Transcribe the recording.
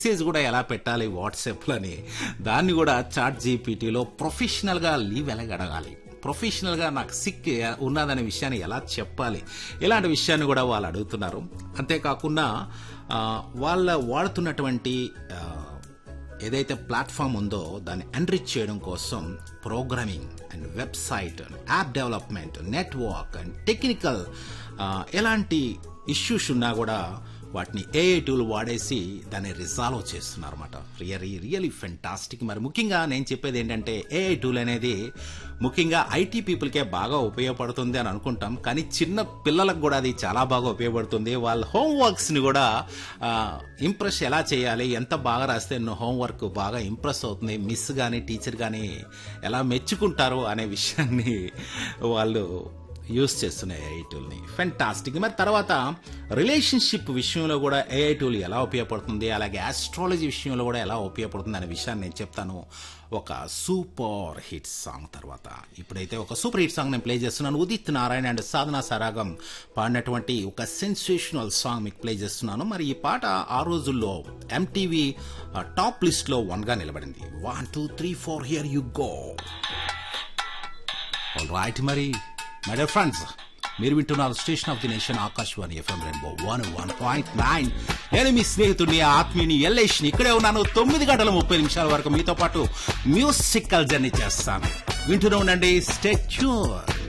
message కూడా ఎలా పెట్టాలి వాట్సాప్లోని దాన్ని కూడా చాట్ జీపీటీలో ప్రొఫెషనల్గా లీవ్ ఎలా అడగాలి ప్రొఫెషనల్గా నాకు సిక్ ఉన్నదనే విషయాన్ని ఎలా చెప్పాలి ఇలాంటి విషయాన్ని కూడా వాళ్ళు అడుగుతున్నారు అంతేకాకుండా ఆ, వాళ్ళ వాడుతున్నటువంటి ఆ, ఏదైతే ప్లాట్ఫామ్ ఉందో దాన్ని ఎన్రిచ్ చేయడం కోసం programming and website app development network and technical ఎలాంటి ఇష్యూస్ ఉన్నా కూడా వాటిని ఏఐ టూల్ వాడేసి దాన్ని రిజాల్వ్ చేస్తున్నారు అనమాట రియలీ రియలీ ఫెంటాస్టిక్ మరి ముఖ్యంగా నేను చెప్పేది ఏంటంటే ఏఐ టూల్ అనేది ముఖ్యంగా ఐటీ పీపుల్కే బాగా ఉపయోగపడుతుంది అని అనుకుంటాం కానీ చిన్న పిల్లలకు కూడా అది చాలా బాగా ఉపయోగపడుతుంది వాళ్ళ హోంవర్క్స్ని కూడా ఇంప్రెస్ ఎలా చేయాలి ఎంత బాగా రాస్తే హోంవర్క్ బాగా ఇంప్రెస్ అవుతుంది మిస్ కానీ టీచర్ కానీ ఎలా మెచ్చుకుంటారు అనే విషయాన్ని వాళ్ళు యూస్ చేస్తున్నాయి ఏఐ టూల్ని ఫెంటాస్టిక్ మరి తర్వాత రిలేషన్షిప్ విషయంలో కూడా ఏఐ టూల్ ఎలా ఉపయోగపడుతుంది అలాగే ఆస్ట్రాలజీ విషయంలో కూడా ఎలా ఉపయోగపడుతుంది అనే విషయాన్ని నేను చెప్తాను ఒక సూపర్ హిట్ సాంగ్ తర్వాత ఇప్పుడైతే ఒక సూపర్ హిట్ సాంగ్ నేను ప్లే చేస్తున్నాను ఉదిత్ నారాయణ అండ్ సాధనా సరాగం పాడినటువంటి ఒక సెన్సేషనల్ సాంగ్ మీకు ప్లే చేస్తున్నాను మరి ఈ పాట ఆ రోజుల్లో ఎంటీవీ టాప్ లిస్ట్ లో వన్ గా నిలబడింది one two three four here you go right మరి మై డియర్ ఫ్రెండ్స్ మీరు వింటున్నారు station of the nation Akashvani FM rainbow one one point nine నేను మీ స్నేహితుడిని ఆత్మీయుని ఎల్లేష్ని ఇక్కడే ఉన్నాను తొమ్మిది గంటల ముప్పై నిమిషాల వరకు మీతో పాటు మ్యూజికల్ జర్నీ చేస్తాను వింటూనే ఉండండి స్టేట్యూర్